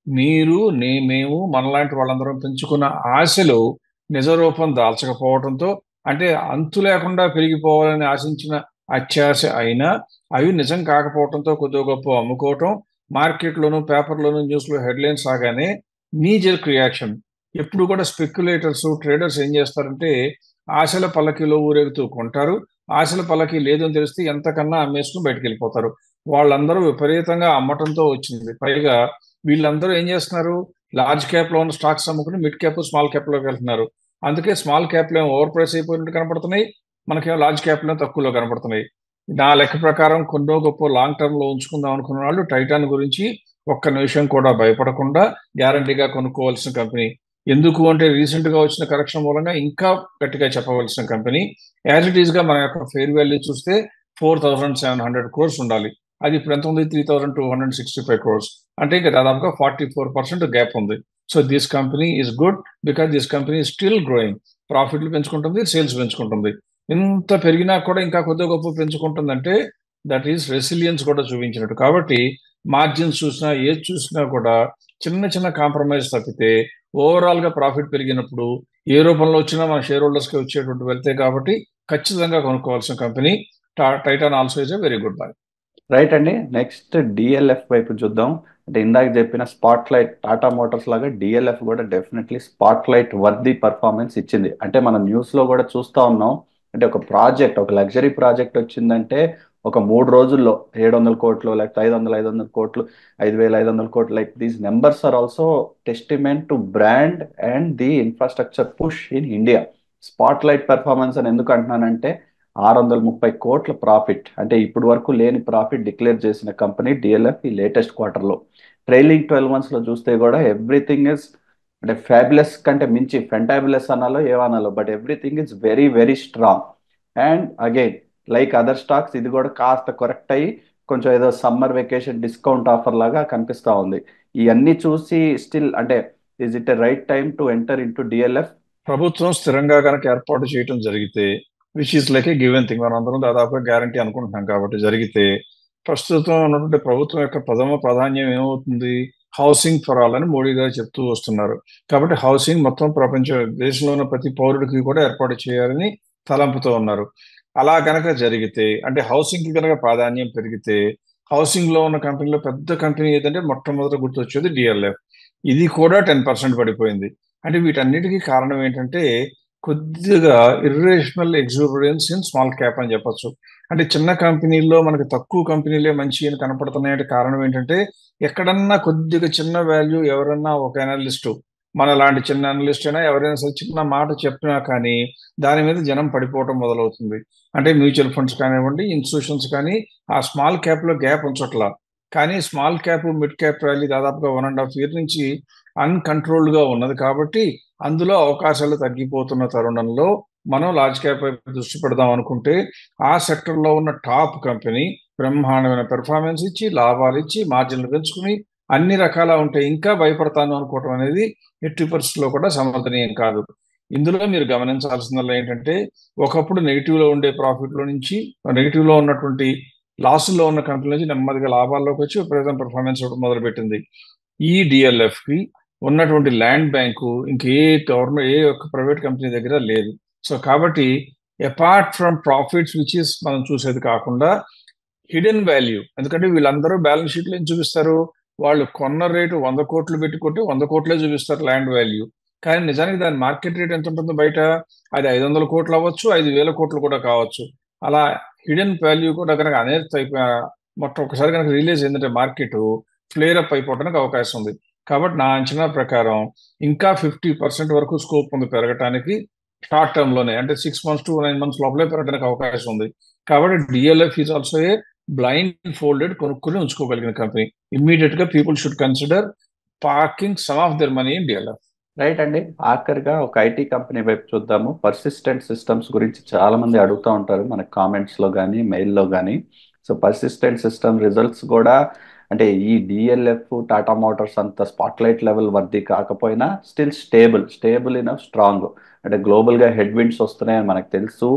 మీరు నే మేము మనలాంటి వాళ్ళందరం పెంచుకున్న ఆశలు నిజ రూపం దాల్చకపోవడంతో అంటే అంతు లేకుండా పెరిగిపోవాలని ఆశించిన అత్యాశ అయినా అవి నిజం కాకపోవడంతో కొద్దిగా గొప్ప అమ్ముకోవటం మార్కెట్లోను పేపర్లోను న్యూస్లో హెడ్లైన్స్ రాగానే నీజర్క్ రియాక్షన్ ఎప్పుడు కూడా స్పెక్యులేటర్స్ ట్రేడర్స్ ఏం చేస్తారంటే ఆశల పల్లకిలో ఊరేగుతూ కొంటారు ఆశల పల్లకి లేదని తెలిస్తే ఎంతకన్నా అమ్మేసుకుని బయటకు వెళ్ళిపోతారు వాళ్ళందరూ విపరీతంగా అమ్మటంతో వచ్చింది పైగా వీళ్ళందరూ ఏం చేస్తున్నారు లార్జ్ క్యాప్ లో ఉన్న స్టాక్స్ అమ్ముకుని మిడ్ క్యాప్ స్మాల్ క్యాప్ లోకి వెళ్తున్నారు అందుకే స్మాల్ క్యాప్ లో ఓవర్ ప్రైస్ అయిపోయినట్టు కనపడుతున్నాయి మనకేమో లార్జ్ క్యాప్ లో తక్కువలో కనపడుతున్నాయి నా లెక్క ప్రకారం కొన్నో గొప్ప లాంగ్ టర్మ్ లో ఉంచుకుందాం అనుకున్న వాళ్ళు టైటాన్ గురించి ఒక్క నిమిషం కూడా భయపడకుండా గ్యారంటీగా కొనుక్కోవాల్సిన కంపెనీ ఎందుకు అంటే రీసెంట్ గా వచ్చిన కరెక్షన్ మూలంగా ఇంకా గట్టిగా చెప్పవలసిన కంపెనీ యాజ్ ఇట్ ఈస్ గా మన యొక్క ఫెయిర్ వాల్యూ చూస్తే four thousand seven hundred crores ఉండాలి అది ఇప్పుడు ఎంత ఉంది three thousand two hundred sixty five crores అంటే ఇంకా దాదాపుగా ఫార్టీ ఫోర్ పర్సెంట్ గ్యాప్ ఉంది so this company is good because this company still growing ప్రాఫిట్లు పెంచుకుంటుంది సేల్స్ పెంచుకుంటుంది ఇంత పెరిగినా కూడా ఇంకా కొద్దిగా గొప్ప పెంచుకుంటుందంటే దట్ ఈస్ రెసిలియన్స్ కూడా చూపించినట్టు కాబట్టి మార్జిన్స్ చూసినా ఏది చూసినా కూడా చిన్న చిన్న కాంప్రమైజ్ తప్పితే ఓవరాల్ గా ప్రాఫిట్ పెరిగినప్పుడు ఏ రూపంలో వచ్చినా మన షేర్ హోల్డర్స్ కి వచ్చేటువంటి వెళ్తే కాబట్టి ఖచ్చితంగా కొనుక్కోవాల్సిన company Titan also is a very good buy right అండి నెక్స్ట్ డిఎల్ఎఫ్ వైపు చూద్దాం అంటే ఇందాక చెప్పిన స్పాట్ లైట్ టాటా మోటార్స్ లాగా డిఎల్ఎఫ్ కూడా definitely spotlight worthy performance ఇచ్చింది అంటే మనం న్యూస్ లో కూడా చూస్తా ఉన్నాం అంటే ఒక ప్రాజెక్ట్ ఒక లగ్జరీ ప్రాజెక్ట్ వచ్చిందంటే ఒక మూడు రోజుల్లో ఏడు వందల కోట్లు లేకపోతే ఐదు వందల ఐదు వందల కోట్లు ఐదు వేల ఐదు వందల కోట్లు like these numbers are also testament to brand and the infrastructure push in India spotlight performance అని ఎందుకు అంటున్నానంటే ఆరు వందల ముప్పై కోట్ల ప్రాఫిట్ అంటే ఇప్పటి వరకు లేని ప్రాఫిట్ డిక్లేర్ చేసిన కంపెనీ డిఎల్ఎఫ్ ఈ లేటెస్ట్ క్వార్టర్లో ట్రైలింగ్ ట్వెల్వ్ మంత్స్లో చూస్తే కూడా ఎవ్రీథింగ్ ఇస్ అంటే ఫ్యాబులస్ కంటే మించి ఫెంటాబులస్ అనాలో ఏమనాలో but everything is very very strong and again like other stocks ఇది కూడా కాస్త కరెక్ట్ అయ్యి కొంచెం ఏదో సమ్మర్ వెకేషన్ డిస్కౌంట్ ఆఫర్ లాగా కనిపిస్తూ ఉంది ఇవన్నీ చూసి స్టిల్ అంటే is it a right time to enter into DLF ప్రభుత్వం స్థిరంగా కనుక ఏర్పాటు చేయడం జరిగితే which is like a given thing మనం అందరం దాదాపుగా గ్యారంటీ అనుకుంటున్నాం కాబట్టి జరిగితే ప్రస్తుతం ఉన్నటువంటి ప్రభుత్వం యొక్క ప్రథమ ప్రాధాన్యం ఏమవుతుంది హౌసింగ్ ఫర్ ఆల్ అని మోడీ గారు చెప్తూ వస్తున్నారు కాబట్టి హౌసింగ్ మొత్తం ప్రపంచ దేశంలో ఉన్న ప్రతి పౌరుడికి కూడా ఏర్పాటు చేయాలని తలంపుతో ఉన్నారు అలా కనుక జరిగితే అంటే హౌసింగ్ కి కనుక ప్రాధాన్యం పెరిగితే హౌసింగ్ లో ఉన్న కంపెనీలో పెద్ద కంపెనీ ఏదంటే మొట్టమొదటి గుర్తొచ్చేది డిఎల్ఎఫ్ ఇది కూడా టెన్ పర్సెంట్ పడిపోయింది అంటే వీటన్నిటికీ కారణం ఏంటంటే కొద్దిగా irrational exuberance in small cap అని చెప్పొచ్చు అంటే చిన్న కంపెనీల్లో మనకి తక్కువ కంపెనీలే మంచి అని కనపడుతున్నాయంటే కారణం ఏంటంటే ఎక్కడన్నా కొద్దిగా చిన్న వాల్యూ ఎవరన్నా ఒక అనలిస్టు మన లాంటి చిన్న అనలిస్ట్ అయినా ఎవరైనా సరే చిన్న మాట చెప్పినా కానీ దాని మీద జనం పడిపోవటం మొదలవుతుంది అంటే మ్యూచువల్ ఫండ్స్ కానివ్వండి ఇన్స్టిట్యూషన్స్ కానీ ఆ స్మాల్ క్యాప్ లో గ్యాప్ ఉంచట్లా కానీ small cap mid cap rally దాదాపుగా వన్ అండ్ హాఫ్ ఇయర్ నుంచి అన్కంట్రోల్డ్ గా ఉన్నది కాబట్టి అందులో అవకాశాలు తగ్గిపోతున్న తరుణంలో మనం లార్జ్ క్యాప్ వైపు దృష్టి పెడదాం అనుకుంటే ఆ సెక్టర్ లో ఉన్న టాప్ కంపెనీ బ్రహ్మాండమైన పెర్ఫార్మెన్స్ ఇచ్చి లాభాలు ఇచ్చి మార్జిన్లు పెంచుకుని అన్ని రకాల ఉంటే ఇంకా భయపడతాను అనుకోవటం అనేది ఎట్టి పరిస్థితుల్లో కూడా సమర్థనీయం కాదు ఇందులో మీరు గమనించాల్సిందల్లా ఏంటంటే ఒకప్పుడు నెగిటివ్ లో ఉండే ప్రాఫిట్ లో నుంచి నెగిటివ్ లో ఉన్నటువంటి లాసుల్లో ఉన్న కంపెనీ నుంచి నెమ్మదిగా లాభాల్లోకి వచ్చి విపరీతం పెర్ఫార్మెన్స్ మొదలుపెట్టింది ఈ డిఎల్ఎఫ్ కి ఉన్నటువంటి ల్యాండ్ బ్యాంకు ఇంకే గవర్నమెంట్ ఏ ఒక్క ప్రైవేట్ కంపెనీ దగ్గర లేదు సో కాబట్టి apart from profits which is మనం చూసేది కాకుండా హిడెన్ వాల్యూ ఎందుకంటే వీళ్ళందరూ బ్యాలెన్స్ షీట్లు ఏం చూపిస్తారు వాళ్ళు కొన్న రేటు వంద కోట్లు పెట్టుకుంటే వంద కోట్లే చూపిస్తారు ల్యాండ్ వాల్యూ కానీ నిజానికి దాని మార్కెట్ రేట్ ఎంత ఉంటుందో బయట అది ఐదు వందల కోట్లు అవ్వచ్చు ఐదు వేల కోట్లు కూడా కావచ్చు అలా హిడెన్ వాల్యూ కూడా కనుక అనేక అయిపోయి మొత్తం ఒకసారి కనుక రిలీజ్ ఏంటంటే మార్కెట్ ఫ్లేర్ అప్ అయిపోవడానికి అవకాశం ఉంది కాబట్టి నా అంచనా ప్రకారం ఇంకా ఫిఫ్టీ పర్సెంట్ వరకు స్కోప్ ఉంది పెరగటానికి షార్ట్ టర్మ్ లోనే అంటే six months to nine months లోపలే పెరగడానికి అవకాశం ఉంది కాబట్టి DLF is also a blindfolded కొనుక్కుని ఉంచుకోగలిగిన కంపెనీ ఇమ్మీడియట్ గా people should consider parking some of their money in DLF right అండి ఆఖరిగా ఒక ఐటీ కంపెనీ వైపు చూద్దాము పర్సిస్టెంట్ సిస్టమ్స్ గురించి చాలా మంది అడుగుతూ ఉంటారు మన కామెంట్స్ లో కానీ మెయిల్లో కానీ సో పర్సిస్టెంట్ సిస్టమ్ రిజల్ట్స్ కూడా అంటే ఈ డిఎల్ఎఫ్ టాటా మోటార్స్ అంత స్పాట్లైట్ లెవెల్ వర్ది కాకపోయినా still stable stable in strong అంటే గ్లోబల్గా హెడ్ విండ్స్ వస్తున్నాయని మనకు తెలుసు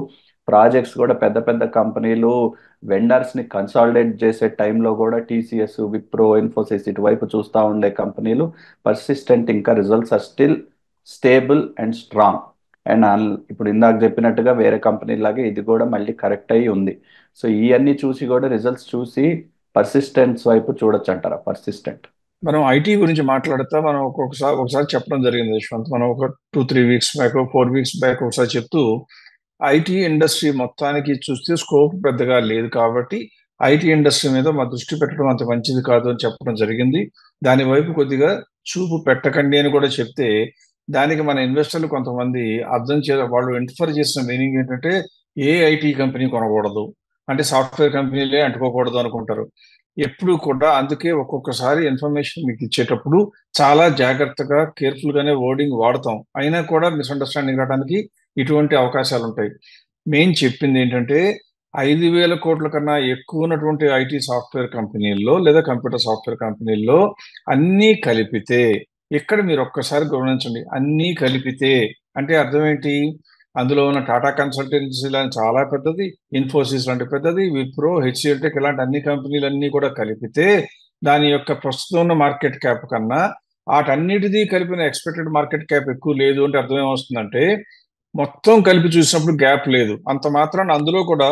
ప్రాజెక్ట్స్ కూడా పెద్ద పెద్ద కంపెనీలు వెండర్స్ని కన్సాలిడేట్ చేసే టైంలో కూడా టీసీఎస్ విప్రో ఇన్ఫోసిస్ ఇటువైపు చూస్తూ ఉండే కంపెనీలు పర్సిస్టెంట్ ఇంకా results are still stable and strong and ఇప్పుడు ఇందాక చెప్పినట్టుగా వేరే కంపెనీ లాగా ఇది కూడా మళ్ళీ కరెక్ట్ అయ్యి ఉంది సో ఇవన్నీ చూసి కూడా రిజల్ట్స్ చూసి పర్సిస్టెన్స్ వైపు చూడొచ్చు అంటారా పర్సిస్టెంట్ మనం ఐటీ గురించి మాట్లాడితే మనం ఒక్కొక్కసారి ఒకసారి చెప్పడం జరిగింది యశ్వంత్ మనం ఒక two three weeks back four weeks back ఒకసారి చెప్తూ ఐటీ ఇండస్ట్రీ మొత్తానికి చూస్తే స్కోప్ పెద్దగా లేదు కాబట్టి ఐటీ ఇండస్ట్రీ మీద మా దృష్టి పెట్టడం అంత మంచిది కాదు అని చెప్పడం జరిగింది దాని వైపు కొద్దిగా చూపు పెట్టకండి అని కూడా చెప్తే దానికి మన ఇన్వెస్టర్లు కొంతమంది అర్థం చే వాళ్ళు ఇన్ఫర్ చేసిన మీనింగ్ ఏంటంటే ఏ ఐటీ కంపెనీ కొనకూడదు అంటే సాఫ్ట్వేర్ కంపెనీలే అంటుకోకూడదు అనుకుంటారు ఎప్పుడు కూడా అందుకే ఒక్కొక్కసారి ఇన్ఫర్మేషన్ మీకు ఇచ్చేటప్పుడు చాలా జాగ్రత్తగా కేర్ఫుల్ గానే వర్డింగ్ వాడతాం అయినా కూడా మిస్అండర్స్టాండింగ్ రావడానికి ఇటువంటి అవకాశాలు ఉంటాయి మెయిన్ చెప్పింది ఏంటంటే ఐదు వేల కోట్ల కన్నా ఎక్కువ ఉన్నటువంటి ఐటీ సాఫ్ట్వేర్ కంపెనీల్లో లేదా కంప్యూటర్ సాఫ్ట్వేర్ కంపెనీల్లో అన్నీ కలిపితే ఇక్కడ మీరు ఒక్కసారి గమనించండి అన్నీ కలిపితే అంటే అర్థం ఏంటి అందులో ఉన్న టాటా కన్సల్టెన్సీ లాంటి చాలా పెద్దది ఇన్ఫోసిస్ లాంటి పెద్దది విప్రో హెచ్సిఎల్ టెక్ ఇలాంటి అన్ని కంపెనీలన్నీ కూడా కలిపితే దాని యొక్క ప్రస్తుతం ఉన్న మార్కెట్ క్యాప్ కన్నా వాటన్నిటిది కలిపిన ఎక్స్పెక్టెడ్ మార్కెట్ క్యాప్ ఎక్కువ లేదు అంటే అర్థం ఏమొస్తుందంటే మొత్తం కలిపి చూసినప్పుడు గ్యాప్ లేదు అంత మాత్రాన అందులో కూడా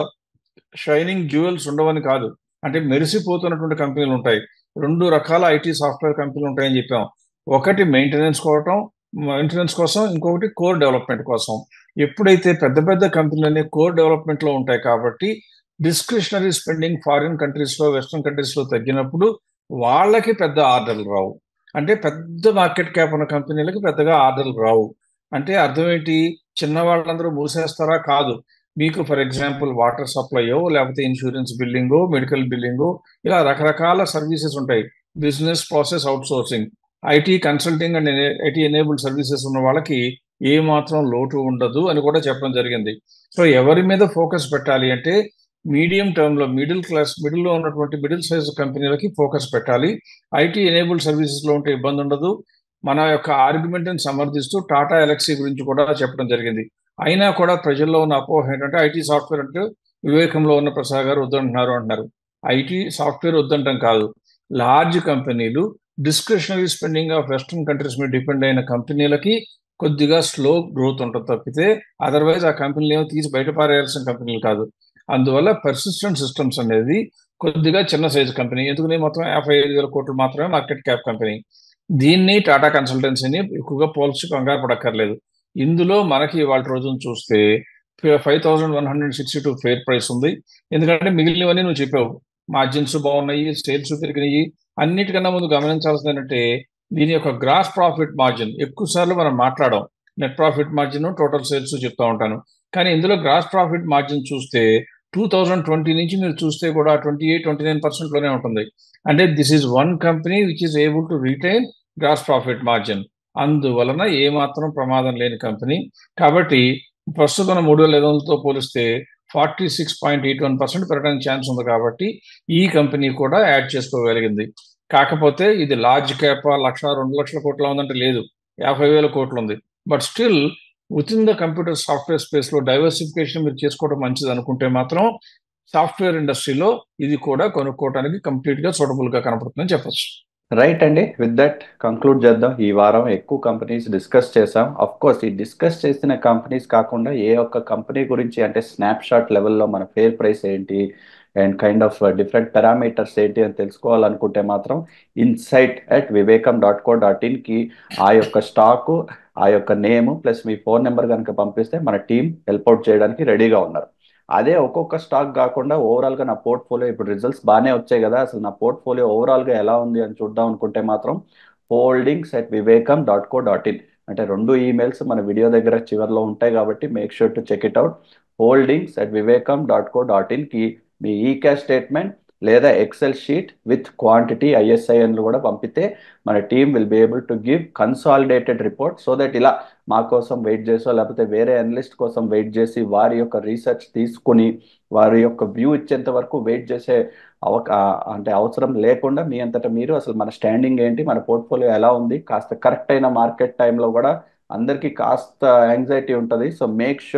షైనింగ్ జ్యువెల్స్ ఉండవని కాదు అంటే మెరిసిపోతున్నటువంటి కంపెనీలు ఉంటాయి రెండు రకాల ఐటీ సాఫ్ట్వేర్ కంపెనీలు ఉంటాయని చెప్పాం ఒకటి మెయింటెనెన్స్ కోవటం మెయింటెనెన్స్ కోసం ఇంకొకటి కోర్ డెవలప్మెంట్ కోసం ఎప్పుడైతే పెద్ద పెద్ద కంపెనీలన్నీ కోర్ డెవలప్మెంట్ లో ఉంటాయి కాబట్టి డిస్క్రిషనరీ స్పెండింగ్ ఫారిన్ కంట్రీస్ లో వెస్ట్రన్ కంట్రీస్ లో తగ్గినప్పుడు వాళ్ళకి పెద్ద ఆర్డర్లు రావు అంటే పెద్ద మార్కెట్ క్యాప్ ఉన్న కంపెనీలకి పెద్దగా ఆర్డర్లు రావు అంటే అర్థం ఏంటి చిన్న వాళ్ళందరూ మూసేస్తారా కాదు మీకు ఫర్ ఎగ్జాంపుల్ వాటర్ సప్లైయో లేకపోతే ఇన్సూరెన్స్ బిల్లింగో మెడికల్ బిల్లింగో ఇలా రకరకాల సర్వీసెస్ ఉంటాయి business process outsourcing IT consulting and IT enabled services ఉన్న వాళ్ళకి ఏ మాత్రం లోటు ఉండదు అని కూడా చెప్పడం జరిగింది సో ఎవరి మీద ఫోకస్ పెట్టాలి అంటే మీడియం టర్మ్ లో మిడిల్ క్లాస్ మిడిల్ లో ఉన్నటువంటి మిడిల్ సైజ్ కంపెనీలకి ఫోకస్ పెట్టాలి ఐటీ ఎనేబుల్డ్ సర్వీసెస్ లో ఉంటే ఇబ్బంది ఉండదు మన యొక్క ఆర్గ్యుమెంట్ ని సమర్థిస్తూ టాటా ఎలక్సీ గురించి కూడా చెప్పడం జరిగింది అయినా కూడా ప్రజల్లో ఉన్న అపోహ ఏంటంటే ఐటీ సాఫ్ట్వేర్ అంటే వివేకంలో ఉన్న ప్రసాద్ గారు వద్దంటున్నారు అంటున్నారు ఐటీ సాఫ్ట్వేర్ వద్దంటాం కాదు లార్జ్ కంపెనీలు discretionary spending of western countries మీద డిపెండ్ అయిన కంపెనీలకి కొద్దిగా స్లో గ్రోత్ ఉంటుంది తప్పితే అదర్వైజ్ ఆ కంపెనీలు ఏమో తీసి బయటపారేయాల్సిన కంపెనీలు కాదు అందువల్ల పర్సిస్టెంట్ సిస్టమ్స్ అనేది కొద్దిగా చిన్న సైజు కంపెనీ ఎందుకని మొత్తం యాభై ఐదు వేల కోట్లు మాత్రమే మార్కెట్ క్యాప్ కంపెనీ దీన్ని టాటా కన్సల్టెన్సీని ఎక్కువగా పోల్చి కంగారు పడక్కర్లేదు ఇందులో మనకి వాళ్ళ రోజును చూస్తే five thousand one hundred sixty two fair price ఉంది ఎందుకంటే మిగిలినవన్నీ నువ్వు చెప్పావు మార్జిన్స్ బాగున్నాయి సేల్స్ పెరిగినాయి అన్నిటికన్నా ముందు గమనించాల్సింది ఏంటంటే దీని యొక్క గ్రాస్ ప్రాఫిట్ మార్జిన్ ఎక్కువ సార్లు మనం మాట్లాడాం net profit margin total sales చెప్తా ఉంటాను కానీ ఇందులో గ్రాస్ ప్రాఫిట్ మార్జిన్ చూస్తే టూ థౌజండ్ ట్వంటీ నుంచి మీరు చూస్తే కూడా twenty eight twenty nine percent లోనే ఉంటుంది అంటే this is one company which is able to retain gross profit margin అందువలన ఏమాత్రం ప్రమాదం లేని కంపెనీ కాబట్టి ప్రస్తుతం మూడు వేల ఐదు వందలతో పోలిస్తే forty six point eight one percent పెరగడానికి ఛాన్స్ ఉంది కాబట్టి ఈ కంపెనీ కూడా యాడ్ చేసుకోగలిగింది కాకపోతే ఇది లార్జ్ క్యాప్ లక్ష రెండు లక్షల కోట్ల ఉందంటే లేదు యాభై వేల కోట్లు ఉంది but still within the computer software space లో డైవర్సిఫికేషన్ మీరు చేసుకోవడం మంచిది అనుకుంటే మాత్రం సాఫ్ట్వేర్ ఇండస్ట్రీలో ఇది కూడా కొనుక్కోవడానికి కంప్లీట్ గా సూటబుల్ గా కనపడుతుందని చెప్పొచ్చు రైట్ అండి విత్ దట్ కంక్లూడ్ చేద్దాం ఈ వారం ఎక్కువ కంపెనీస్ డిస్కస్ చేసాం అఫ్ కోర్స్ ఈ డిస్కస్ చేసిన కంపెనీస్ కాకుండా ఏ ఒక్క కంపెనీ గురించి అంటే స్నాప్ షాట్ లెవెల్లో మన ఫేర్ ప్రైస్ ఏంటి and kind of different parameters ఏంటి అని తెలుసుకోవాలనుకుంటే మాత్రం insight at Vivekam dot co dot ఇన్కి ఆ యొక్క స్టాకు ఆ యొక్క నేమ్ ప్లస్ మీ ఫోన్ నెంబర్ కనుక పంపిస్తే మన టీం హెల్ప్ అవుట్ చేయడానికి రెడీగా ఉన్నారు అదే ఒక్కొక్క స్టాక్ కాకుండా ఓవరాల్గా నా పోర్ట్ఫోలియో ఇప్పుడు రిజల్ట్స్ బాగానే వచ్చాయి కదా అసలు నా పోర్ట్ఫోలియో ఓవరాల్గా ఎలా ఉంది అని చూద్దాం అనుకుంటే మాత్రం holdings at Vivekam dot co dot in అంటే రెండు ఈమెయిల్స్ మన వీడియో దగ్గర చివరిలో ఉంటాయి కాబట్టి make sure to check it out holdings at Vivekam dot co dot ఇన్కి మీ ఈ క్యాష్ స్టేట్మెంట్ లేదా ఎక్సెల్ షీట్ విత్ క్వాంటిటీ ఐఎస్ఐఎన్లు కూడా పంపితే మన team will be able to give consolidated report so that ఇలా మా కోసం వెయిట్ చేసో లేకపోతే వేరే అనలిస్ట్ కోసం వెయిట్ చేసి వారి యొక్క రీసెర్చ్ తీసుకుని వారి యొక్క వ్యూ ఇచ్చేంత వరకు వెయిట్ చేసే అవకా అంటే అవసరం లేకుండా మీ అంతటా మీరు అసలు మన స్టాండింగ్ ఏంటి మన పోర్ట్ఫోలియో ఎలా ఉంది కాస్త కరెక్ట్ అయిన మార్కెట్ టైంలో కూడా అందరికీ కాస్త యాంగ్జైటీ ఉంటుంది సో మేక్ షూర్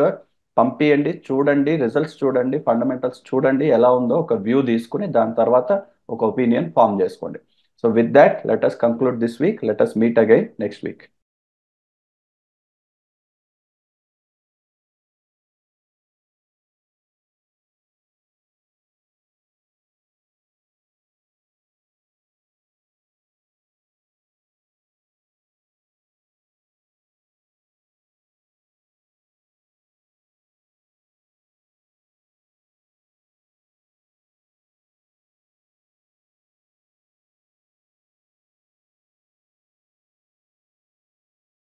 పంపియండి చూడండి రిజల్ట్స్ చూడండి ఫండమెంటల్స్ చూడండి ఎలా ఉందో ఒక వ్యూ తీసుకుని దాని తర్వాత ఒక ఒపీనియన్ ఫామ్ చేసుకోండి so with that let us conclude this week let us meet again next week